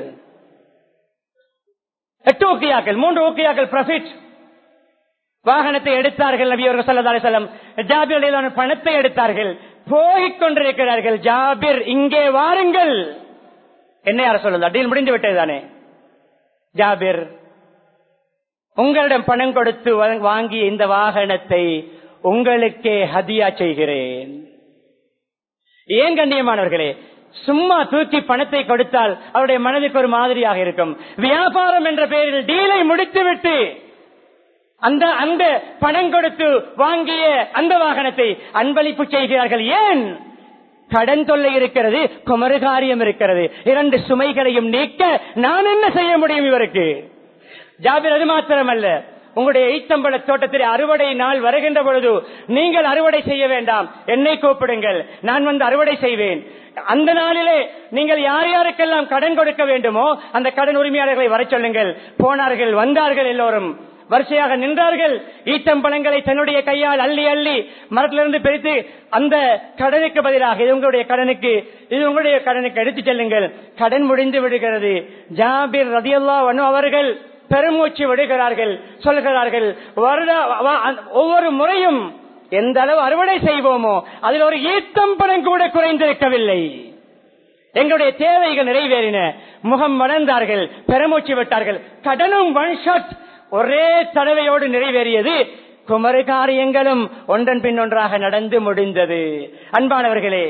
எட்டு ஊக்கியாக்கள் மூன்று ஊக்கியாக்கள் ப்ராஃபிட் வாகனத்தை எடுத்தார்கள் நபி அவர்கள் சல்லா செல்லம் ஜாபிர் அலிலான பணத்தை எடுத்தார்கள் போகிக் கொண்டிருக்கிறார்கள் ஜாபிர் இங்கே வாருங்கள் என்ன யார சொல்லல டீல் முடிந்து விட்டது தானே ஜாபிர் உங்களிடம் பணம் கொடுத்து வா- வாங்கிய இந்த வாகனத்தை உங்களுக்கே ஹதியா செய்கிறேன் ஏன் கண்ணியமானவர்களே சும்மா தூக்கி பணத்தை கொடுத்தால் அவருடைய மனதுக்கு ஒரு மாதிரியாக இருக்கும் வியாபாரம் என்ற பெயரில் டீலை முடித்துவிட்டு அந்த அந்த பணம் கொடுத்து வாங்கிய அந்த வாகனத்தை அன்பளிப்பு செய்கிறார்கள் ஏன் கடன் தொல்லை இருக்கிறது குமரு காரியம் இருக்கிறது இரண்டு சுமைகளையும் நீக்க நான் என்ன செய்ய முடியும் இவருக்கு ஜாபிர் அது மாத்திரமல்ல உங்களுடைய ஈத்தம்பழ தோட்டத்தில் அறுவடை நாள் வருகின்ற பொழுது நீங்கள் அறுவடை செய்ய வேண்டாம் என்னை கூப்பிடுங்கள் நான் வந்து அறுவடை செய்வேன் அந்த நாளிலே நீங்கள் யார் யாருக்கெல்லாம் கடன் கொடுக்க வேண்டுமோ அந்த கடன் உரிமையாளர்களை வர சொல்லுங்கள் போனார்கள் வந்தார்கள் எல்லோரும் வரிசையாக நின்றார்கள் ஈட்டம்பழங்களை தன்னுடைய கையால் அள்ளி அள்ளி மரத்திலிருந்து பிரித்து அந்த கடனுக்கு பதிலாக இது உங்களுடைய கடனுக்கு இது உங்களுடைய கடனுக்கு எடுத்துச் செல்லுங்கள் கடன் முடிந்து விடுகிறது ஜாபிர் ரதியல்லா அவர்கள் பெருமூச்சு விடுகிறார்கள் சொல்கிறார்கள் வருட வ- ஒவ்வொரு முறையும் எந்த அளவு அறுவடை செய்வோமோ அதில் ஒரு ஈத்தம்பழம் கூட குறைந்திருக்கவில்லை எங்களுடைய தேவைகள் நிறைவேறின முகம் மலர்ந்தார்கள் பெருமூச்சு விட்டார்கள் கடனும் ஒன் ஷாட் ஒரே தடவையோடு நிறைவேறியது குமரு காரியங்களும் ஒன்றன் பின் ஒன்றாக நடந்து முடிந்தது அன்பானவர்களே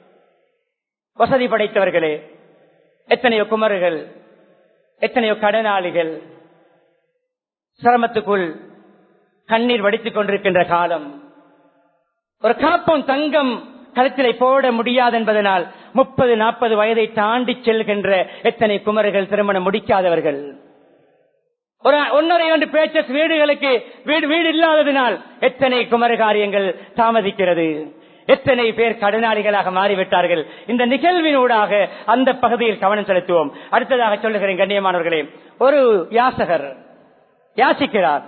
வசதி படைத்தவர்களே எத்தனையோ குமருகள் எத்தனையோ கடனாளிகள் சிரமத்துக்குள் கண்ணீர் வடித்துக் கொண்டிருக்கின்ற காலம் ஒரு காப்பம் தங்கம் கழுத்திலே போட முடியாது என்பதனால் முப்பது நாற்பது வயதை தாண்டி செல்கின்ற எத்தனை குமர்கள் திருமணம் முடிக்காதவர்கள் ஒரு ஒன்னரை இரண்டு பேச்சஸ் வீடுகளுக்கு வீடு வீடு இல்லாததினால் எத்தனை குமர காரியங்கள் தாமதிக்கிறது எத்தனை பேர் கடனாளிகளாக மாறிவிட்டார்கள் இந்த நிகழ்வினூடாக அந்த பகுதியில் கவனம் செலுத்துவோம் அடுத்ததாக சொல்லுகிறேன் கண்ணியமானவர்களே ஒரு யாசகர் யாசிக்கிறார்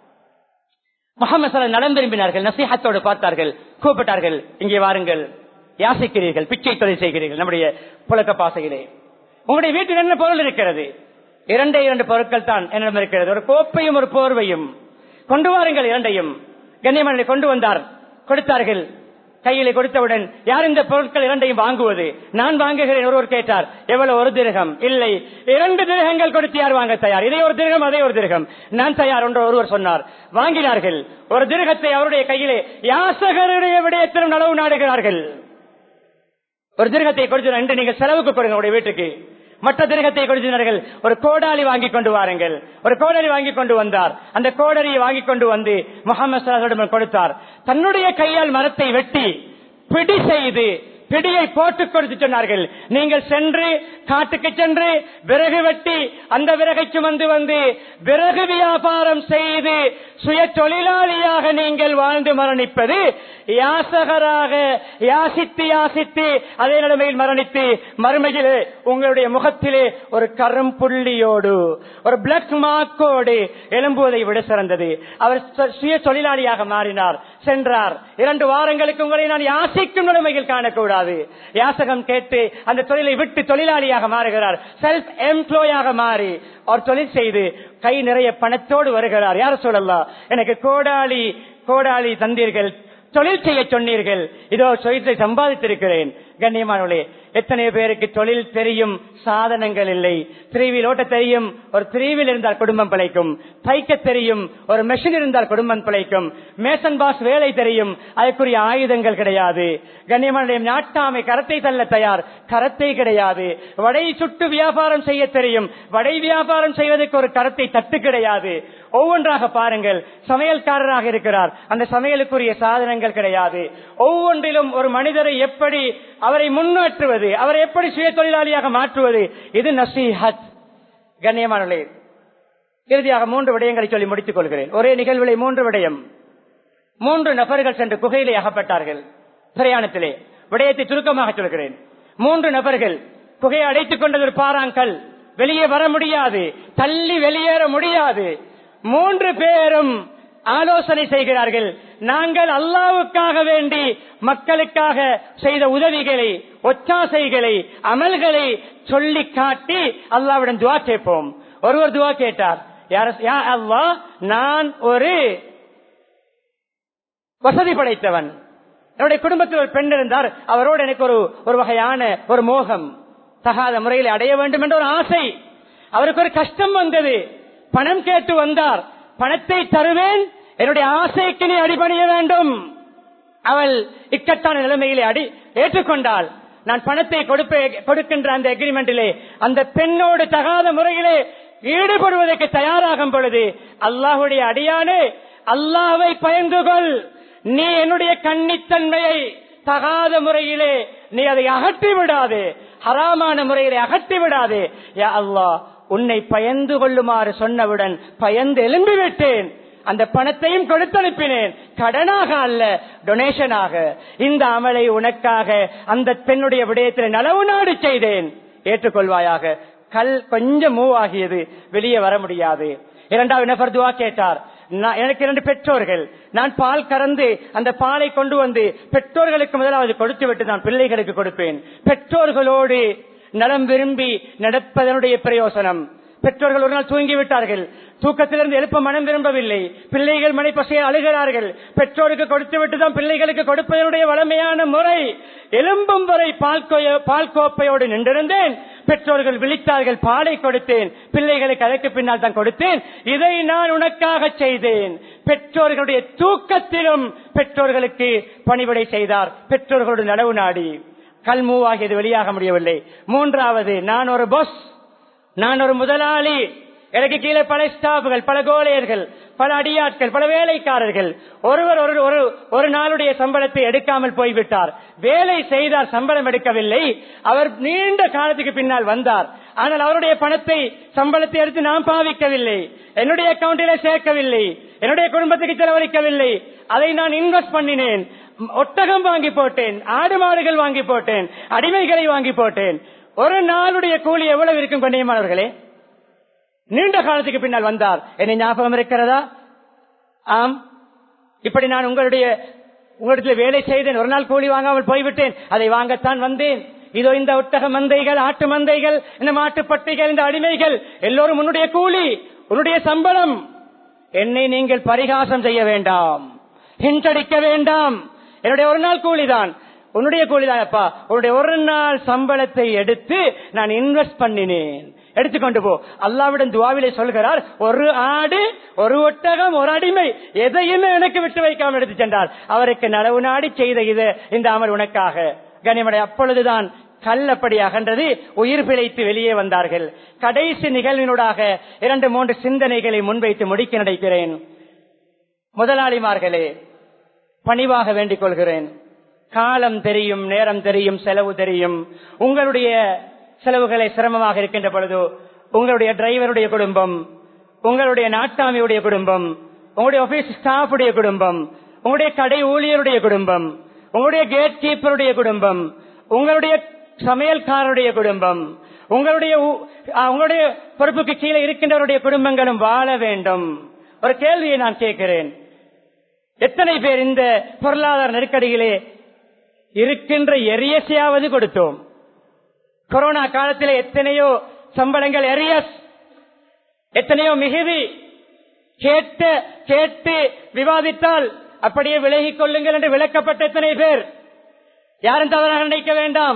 முகமது சல நலம் விரும்பினார்கள் நசீஹத்தோடு பார்த்தார்கள் கூப்பிட்டார்கள் இங்கே வாருங்கள் யாசிக்கிறீர்கள் பிச்சை தொழில் செய்கிறீர்கள் நம்முடைய புழக்க பாசையிலே உங்களுடைய வீட்டில் என்ன பொருள் இருக்கிறது இரண்டே இரண்டு பொருட்கள் தான் என்னிடம் இருக்கிறது ஒரு கோப்பையும் ஒரு போர்வையும் கொண்டு வாருங்கள் இரண்டையும் கண்ணியமனை கொண்டு வந்தார் கொடுத்தார்கள் கையிலே கொடுத்தவுடன் யார் இந்த பொருட்கள் இரண்டையும் வாங்குவது நான் வாங்குகிறேன் ஒருவர் கேட்டார் எவ்வளவு ஒரு திருகம் இல்லை இரண்டு திருகங்கள் கொடுத்து யார் வாங்க தயார் இதை ஒரு திருகம் அதே ஒரு திருகம் நான் தயார் என்று ஒருவர் சொன்னார் வாங்கினார்கள் ஒரு திருகத்தை அவருடைய கையிலே யாசகருடைய விடயத்திலும் நலவு நாடுகிறார்கள் ஒரு திருகத்தை கொடுத்து என்று நீங்கள் செலவுக்கு கொடுங்க உங்களுடைய வீட்டுக்கு மற்ற திருகத்தை கொடுத்தினார்கள் ஒரு கோடாலி வாங்கி கொண்டு வாருங்கள் ஒரு கோடரி வாங்கி கொண்டு வந்தார் அந்த கோடரியை வாங்கி கொண்டு வந்து முகமது கொடுத்தார் தன்னுடைய கையால் மரத்தை வெட்டி பிடி செய்து பிடியை போட்டுக் கொடுத்து சொன்னார்கள் நீங்கள் சென்று காட்டுக்கு சென்று விறகு வெட்டி அந்த விறகை சுமந்து வந்து விறகு வியாபாரம் செய்து சுய தொழிலாளியாக நீங்கள் வாழ்ந்து மரணிப்பது யாசகராக யாசித்து யாசித்து அதே நிலைமையில் மரணித்து மறுமையிலே உங்களுடைய முகத்திலே ஒரு கரும்புள்ளியோடு ஒரு பிளக் மார்க்கோடு எழும்புவதை விட சிறந்தது அவர் சு- சுய தொழிலாளியாக மாறினார் சென்றார் இரண்டு வாரங்களுக்கு உங்களை நான் யாசிக்கும் நிலைமையில் காணக்கூடாது யாசகம் கேட்டு அந்த தொழிலை விட்டு தொழிலாளியாக மாறுகிறார் செல்ஃப் எம்ப்ளாயாக மாறி அவர் தொழில் செய்து கை நிறைய பணத்தோடு வருகிறார் யார் சொல்லலாம் எனக்கு கோடாலி கோடாலி தந்தீர்கள் தொழில் செய்ய சொன்னீர்கள் இதோ சொத்தை சம்பாதித்திருக்கிறேன் கண்ணியமானவர்களே எத்தனையோ பேருக்கு தொழில் தெரியும் சாதனங்கள் இல்லை திரிவில் ஓட்ட தெரியும் ஒரு திரிவில் இருந்தால் குடும்பம் பிழைக்கும் தைக்க தெரியும் ஒரு மெஷின் இருந்தால் குடும்பம் பிழைக்கும் மேசன் பாஸ் வேலை தெரியும் அதற்குரிய ஆயுதங்கள் கிடையாது கண்ணியமான நாட்டாமை கரத்தை தள்ள தயார் கரத்தை கிடையாது வடை சுட்டு வியாபாரம் செய்ய தெரியும் வடை வியாபாரம் செய்வதற்கு ஒரு கரத்தை தட்டு கிடையாது ஒவ்வொன்றாக பாருங்கள் சமையல்காரராக இருக்கிறார் அந்த சமையலுக்குரிய சாதனங்கள் கிடையாது ஒவ்வொன்றிலும் ஒரு மனிதரை எப்படி அவரை முன்னேற்றுவது அவரை எப்படி சுய தொழிலாளியாக மாற்றுவது இது நசீஹத் கண்ணியமானே இறுதியாக மூன்று விடயங்களை சொல்லி முடித்துக் கொள்கிறேன் ஒரே நிகழ்விலை மூன்று விடயம் மூன்று நபர்கள் சென்று குகையிலே அகப்பட்டார்கள் பிரயாணத்திலே விடயத்தை சுருக்கமாக சொல்கிறேன் மூன்று நபர்கள் குகையை அடைத்துக் கொண்டது ஒரு பாறாங்கல் வெளியே வர முடியாது தள்ளி வெளியேற முடியாது மூன்று பேரும் ஆலோசனை செய்கிறார்கள் நாங்கள் அல்லாவுக்காக வேண்டி மக்களுக்காக செய்த உதவிகளை ஒத்தாசைகளை அமல்களை சொல்லி காட்டி அல்லாவிடம் துவா கேட்போம் ஒருவர் துவா கேட்டார் யார யா அல்லா நான் ஒரு வசதி படைத்தவன் என்னுடைய குடும்பத்தில் ஒரு பெண் இருந்தார் அவரோடு எனக்கு ஒரு ஒரு வகையான ஒரு மோகம் தகாத முறையில் அடைய வேண்டும் என்ற ஒரு ஆசை அவருக்கு ஒரு கஷ்டம் வந்தது பணம் கேட்டு வந்தார் பணத்தை தருவேன் என்னுடைய ஆசைக்கு நீ அடிபணிய வேண்டும் அவள் இக்கட்டான நிலைமையிலே அடி ஏற்றுக்கொண்டாள் நான் பணத்தை கொடுப்பே கொடுக்கின்ற அந்த எக்ரிமெண்டிலே அந்த பெண்ணோடு தகாத முறையிலே ஈடுபடுவதற்கு தயாராகும் பொழுது அல்லாஹுடைய அடியானே அல்லாவை பயந்து கொள் நீ என்னுடைய கன்னித்தன்மையை தகாத முறையிலே நீ அதை அகற்றி விடாதே ஹராமான முறையிலே அகற்றி விடாதே யா அல்லாஹ் உன்னை பயந்து கொள்ளுமாறு சொன்னவுடன் பயந்து எழும்பி விட்டேன் அந்த பணத்தையும் கொடுத்தனுப்பினேன் கடனாக அல்ல டொனேஷனாக இந்த அமலை உனக்காக அந்த பெண்ணுடைய விடயத்தில் நலவு நாடு செய்தேன் ஏற்றுக்கொள்வாயாக கல் கொஞ்சம் மூவ் ஆகியது வெளியே வர முடியாது இரண்டாவது நபர் துவா கேட்டார் நான் எனக்கு இரண்டு பெற்றோர்கள் நான் பால் கறந்து அந்த பாலை கொண்டு வந்து பெற்றோர்களுக்கு முதலாவது கொடுத்து விட்டு நான் பிள்ளைகளுக்கு கொடுப்பேன் பெற்றோர்களோடு நலம் விரும்பி நடப்பதனுடைய பிரயோசனம் பெற்றோர்கள் ஒரு நாள் தூங்கி விட்டார்கள் தூக்கத்திலிருந்து எழுப்ப மனம் விரும்பவில்லை பிள்ளைகள் மனை பசையை அழுகிறார்கள் பெற்றோருக்கு கொடுத்து விட்டுதான் பிள்ளைகளுக்கு கொடுப்பதனுடைய வளமையான முறை எலும்பும் வரை பால் கோய- பால் கோப்பையோடு நின்றிருந்தேன் பெற்றோர்கள் விழித்தார்கள் பாலை கொடுத்தேன் பிள்ளைகளுக்கு அதற்கு பின்னால் தான் கொடுத்தேன் இதை நான் உனக்காக செய்தேன் பெற்றோர்களுடைய தூக்கத்திலும் பெற்றோர்களுக்கு பணிவிடை செய்தார் பெற்றோர்களோடு நடவு நாடி கல்மூவாகியது வெளியாக முடியவில்லை மூன்றாவது நான் ஒரு பொஸ் நான் ஒரு முதலாளி எனக்கு கீழே பல ஸ்டாஃப்கள் பல கோலையர்கள் பல அடியாட்கள் பல வேலைக்காரர்கள் ஒருவர் ஒரு ஒரு ஒரு நாளுடைய சம்பளத்தை எடுக்காமல் போய்விட்டார் வேலை செய்தார் சம்பளம் எடுக்கவில்லை அவர் நீண்ட காலத்துக்கு பின்னால் வந்தார் ஆனால் அவருடைய பணத்தை சம்பளத்தை எடுத்து நான் பாவிக்கவில்லை என்னுடைய அக்கௌண்டிலே சேர்க்கவில்லை என்னுடைய குடும்பத்துக்கு செலவழிக்கவில்லை அதை நான் இன்வெஸ்ட் பண்ணினேன் ஒட்டகம் வாங்கி போட்டேன் ஆடு மாடுகள் வாங்கி போட்டேன் அடிமைகளை வாங்கி போட்டேன் ஒரு நாளுடைய கூலி எவ்வளவு இருக்கும் கண்ணியமானவர்களே நீண்ட காலத்துக்கு பின்னால் வந்தார் என்னை ஞாபகம் இருக்கிறதா ஆம் இப்படி நான் உங்களுடைய உங்களிடத்தில் வேலை செய்தேன் ஒரு நாள் கூலி வாங்காமல் போய்விட்டேன் அதை வாங்கத்தான் வந்தேன் இதோ இந்த ஒட்டக மந்தைகள் ஆட்டு மந்தைகள் இந்த மாட்டுப்பட்டிகள் இந்த அடிமைகள் எல்லோரும் உன்னுடைய கூலி உன்னுடைய சம்பளம் என்னை நீங்கள் பரிகாசம் செய்ய வேண்டாம் ஹிண்டடிக்க வேண்டாம் என்னுடைய ஒரு நாள் கூலிதான் உன்னுடைய கூலிதான் அப்பா உன்னுடைய ஒரு நாள் சம்பளத்தை எடுத்து நான் இன்வெஸ்ட் பண்ணினேன் எடுத்துக்கொண்டு போ அல்லாவிடம் துவாவிலே சொல்கிறார் ஒரு ஆடு ஒரு ஒட்டகம் ஒரு அடிமை எதையுமே எனக்கு விட்டு வைக்காமல் எடுத்து சென்றார் அவருக்கு நலவு நாடி செய்த இது இந்த அமல் உனக்காக கனிமடை அப்பொழுதுதான் கல்லப்படி அகன்றது உயிர் பிழைத்து வெளியே வந்தார்கள் கடைசி நிகழ்வினூடாக இரண்டு மூன்று சிந்தனைகளை முன்வைத்து முடிக்க நினைக்கிறேன் முதலாளிமார்களே பணிவாக வேண்டிக் கொள்கிறேன் காலம் தெரியும் நேரம் தெரியும் செலவு தெரியும் உங்களுடைய செலவுகளை சிரமமாக இருக்கின்ற பொழுது உங்களுடைய டிரைவருடைய குடும்பம் உங்களுடைய நாட்டாமியுடைய குடும்பம் உங்களுடைய ஆபீஸ் ஸ்டாஃபுடைய குடும்பம் உங்களுடைய கடை ஊழியருடைய குடும்பம் உங்களுடைய கேட் கீப்பருடைய குடும்பம் உங்களுடைய சமையல்காரருடைய குடும்பம் உங்களுடைய ஊ- ஆ, உங்களுடைய பொறுப்புக்கு கீழே இருக்கின்றவருடைய குடும்பங்களும் வாழ வேண்டும் ஒரு கேள்வியை நான் கேட்கிறேன் எத்தனை பேர் இந்த பொருளாதார நெருக்கடியிலே இருக்கின்ற எரியஸையாவது கொடுத்தோம் கொரோனா காலத்தில் எத்தனையோ சம்பளங்கள் எரியஸ் எத்தனையோ மிகுதி கேட்ட கேட்டு விவாதித்தால் அப்படியே விலகிக் கொள்ளுங்கள் என்று விளக்கப்பட்ட எத்தனை பேர் யாரும் தவறாக நினைக்க வேண்டாம்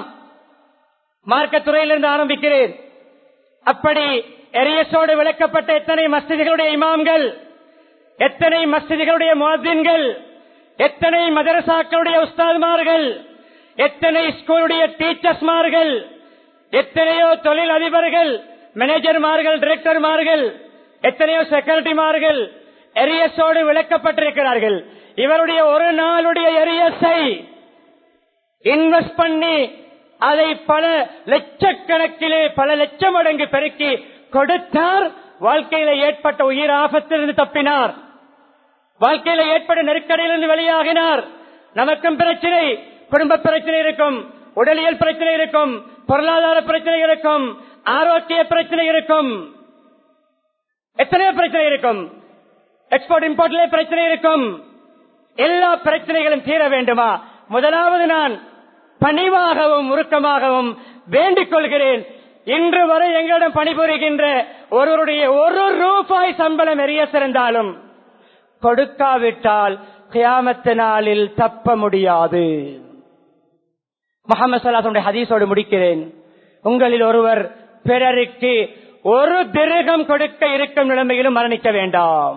மார்க்கத்துறையிலிருந்து ஆரம்பிக்கிறேன் அப்படி எரியஸோடு விளக்கப்பட்ட எத்தனை மஸ்திதிகளுடைய இமாம்கள் எத்தனை மஸ்திதிகளுடைய முஅத்தின்கள் எத்தனை மதரசாக்களுடைய உஸ்தாதுமார்கள் எத்தனை ஸ்கூலுடைய டீச்சர்ஸ்மார்கள் எத்தனையோ தொழில் அதிபர்கள் மேனேஜர்மார்கள் டிரெக்டர்மார்கள் எத்தனையோ செக்ரட்டரிமார்கள் எரியஸோடு விளக்கப்பட்டிருக்கிறார்கள் இவருடைய ஒரு நாளுடைய எரியஸை இன்வெஸ்ட் பண்ணி அதை பல லட்சக்கணக்கிலே பல லட்சம் மடங்கு பெருக்கி கொடுத்தார் வாழ்க்கையில ஏற்பட்ட உயிர் ஆபத்திலிருந்து தப்பினார் வாழ்க்கையில ஏற்பட்ட நெருக்கடியிலிருந்து வெளியாகினார் நமக்கும் பிரச்சனை குடும்ப பிரச்சனை இருக்கும் உடலியல் பிரச்சனை இருக்கும் பொருளாதார பிரச்சனை இருக்கும் ஆரோக்கிய பிரச்சனை இருக்கும் எத்தனையோ பிரச்சனை இருக்கும் எக்ஸ்போர்ட் இம்போர்ட்ல பிரச்சனை இருக்கும் எல்லா பிரச்சனைகளும் தீர வேண்டுமா முதலாவது நான் பணிவாகவும் உருக்கமாகவும் வேண்டிக் கொள்கிறேன் இன்று வரை எங்களிடம் பணிபுரிகின்ற ஒருவருடைய ஒரு ரூபாய் சம்பளம் எரிய சிறந்தாலும் கொடுக்காவிட்டால் கியாமத்து நாளில் தப்ப முடியாது முகமது சல்லாசனுடைய ஹதீஸோடு முடிக்கிறேன் உங்களில் ஒருவர் பிறருக்கு ஒரு திருகம் கொடுக்க இருக்கும் நிலைமையிலும் மரணிக்க வேண்டாம்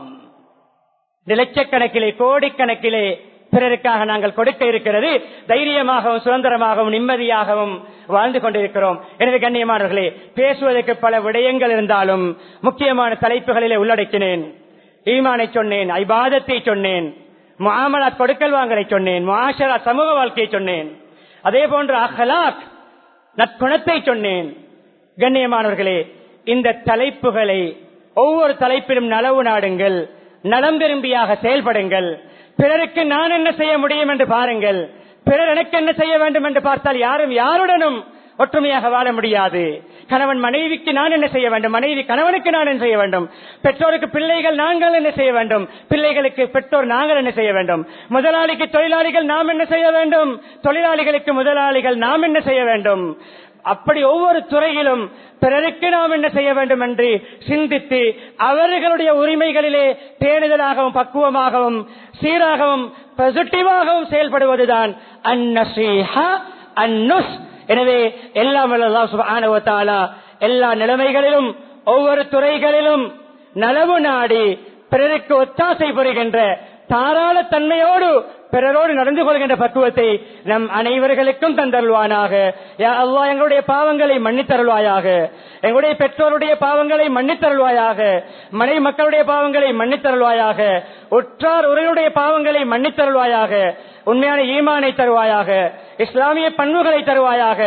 லட்சக்கணக்கிலே கோடிக்கணக்கிலே பிறருக்காக நாங்கள் கொடுக்க இருக்கிறது தைரியமாகவும் சுதந்திரமாகவும் நிம்மதியாகவும் வாழ்ந்து கொண்டிருக்கிறோம் எனவே கண்ணியமானவர்களே பேசுவதற்கு பல விடயங்கள் இருந்தாலும் முக்கியமான தலைப்புகளிலே உள்ளடக்கினேன் ஈமானை சொன்னேன் ஐபாதத்தை சொன்னேன் முகாமலா கொடுக்கல் வாங்கலை சொன்னேன் முஆஷரா சமூக வாழ்க்கையை சொன்னேன் அதே போன்று அஹலாக் நற்குணத்தை சொன்னேன் கண்ணியமானவர்களே இந்த தலைப்புகளை ஒவ்வொரு தலைப்பிலும் நலவு நாடுங்கள் நலம் விரும்பியாக செயல்படுங்கள் பிறருக்கு நான் என்ன செய்ய முடியும் என்று பாருங்கள் பிறர் எனக்கு என்ன செய்ய வேண்டும் என்று பார்த்தால் யாரும் யாருடனும் ஒற்றுமையாக வாழ முடியாது கணவன் மனைவிக்கு நான் என்ன செய்ய வேண்டும் மனைவி கணவனுக்கு நான் என்ன செய்ய வேண்டும் பெற்றோருக்கு பிள்ளைகள் நாங்கள் என்ன செய்ய வேண்டும் பிள்ளைகளுக்கு பெற்றோர் நாங்கள் என்ன செய்ய வேண்டும் முதலாளிக்கு தொழிலாளிகள் நாம் என்ன செய்ய வேண்டும் தொழிலாளிகளுக்கு முதலாளிகள் நாம் என்ன செய்ய வேண்டும் அப்படி ஒவ்வொரு துறையிலும் பிறருக்கு நாம் என்ன செய்ய வேண்டும் என்று சிந்தித்து அவர்களுடைய உரிமைகளிலே பேணுதலாகவும் பக்குவமாகவும் சீராகவும் பாசிட்டிவாகவும் செயல்படுவதுதான் அந்நசீஹா அந்நுஸ் எனவே எல்லாம் சுபானுவத்தாலா எல்லா நிலைமைகளிலும் ஒவ்வொரு துறைகளிலும் நலவு நாடி பிறருக்கு ஒத்தாசை புரிகின்ற தாராள தன்மையோடு பிறரோடு நடந்து கொள்கின்ற பக்குவத்தை நம் அனைவர்களுக்கும் தந்தருள்வானாக யா அல்லாஹ் எங்களுடைய பாவங்களை மன்னித்தருள்வாயாக எங்களுடைய பெற்றோருடைய பாவங்களை மன்னித்தருள்வாயாக மனை மக்களுடைய பாவங்களை மன்னித்தருள்வாயாக உற்றார் உரையுடைய பாவங்களை மன்னித்தருள்வாயாக உண்மையான ஈமானை தருவாயாக இஸ்லாமிய பண்புகளை தருவாயாக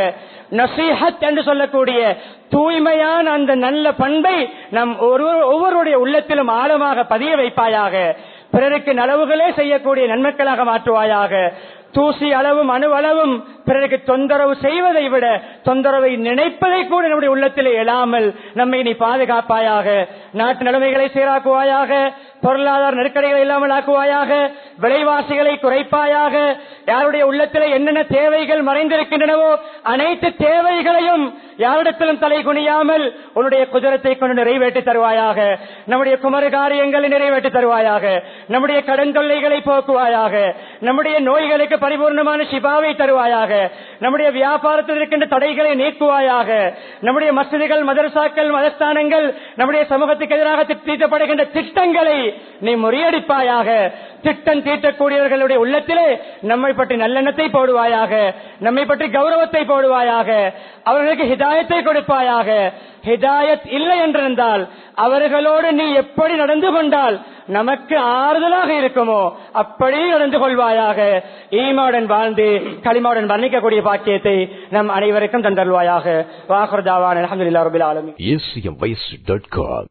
நசீஹத் என்று சொல்லக்கூடிய தூய்மையான அந்த நல்ல பண்பை நம் ஒவ்வொருடைய உள்ளத்திலும் ஆழமாக பதிய வைப்பாயாக பிறருக்கு நலவுகளே செய்யக்கூடிய நன்மக்களாக மாற்றுவாயாக தூசி அளவும் அணு அளவும் பிறருக்கு தொந்தரவு செய்வதை விட தொந்தரவை நினைப்பதை கூட நம்முடைய உள்ளத்திலே எழாமல் நம்மை நீ பாதுகாப்பாயாக நாட்டு நிலைமைகளை சீராக்குவாயாக பொருளாதார நெருக்கடிகளை இல்லாமல் ஆக்குவாயாக விலைவாசிகளை குறைப்பாயாக யாருடைய உள்ளத்திலே என்னென்ன தேவைகள் மறைந்திருக்கின்றனவோ அனைத்து தேவைகளையும் யாரிடத்திலும் தலை குனியாமல் உன்னுடைய குதிரத்தை கொண்டு நிறைவேற்றி தருவாயாக நம்முடைய குமர காரியங்களை நிறைவேற்றி தருவாயாக நம்முடைய கடன் தொல்லைகளை போக்குவாயாக நம்முடைய நோய்களுக்கு பரிபூர்ணமான சிபாவை தருவாயாக நம்முடைய வியாபாரத்தில் இருக்கின்ற தடைகளை நீக்குவாயாக நம்முடைய மசதிகள் மதரசாக்கள் மதஸ்தானங்கள் நம்முடைய சமூகத்துக்கு எதிராக தீட்டப்படுகின்ற திட்டங்களை நீ முறியடிப்பாயாக திட்டம் தீட்டக்கூடியவர்களுடைய உள்ளத்திலே நம்மை பற்றி நல்லெண்ணத்தை போடுவாயாக நம்மை பற்றி கௌரவத்தை போடுவாயாக அவர்களுக்கு ஹிதாயத்தை கொடுப்பாயாக ஹிதாயத் இல்லை என்றிருந்தால் அவர்களோடு நீ எப்படி நடந்து கொண்டால் நமக்கு ஆறுதலாக இருக்குமோ அப்படி நடந்து கொள்வாயாக ஈமாவுடன் வாழ்ந்து களிமாவுடன் வர்ணிக்கக்கூடிய பாக்கியத்தை நம் அனைவருக்கும் தந்தருவாயாக வாக்குர்தாவான் அலமதுல்லா ரபுல் ஆலமி acmvoice.com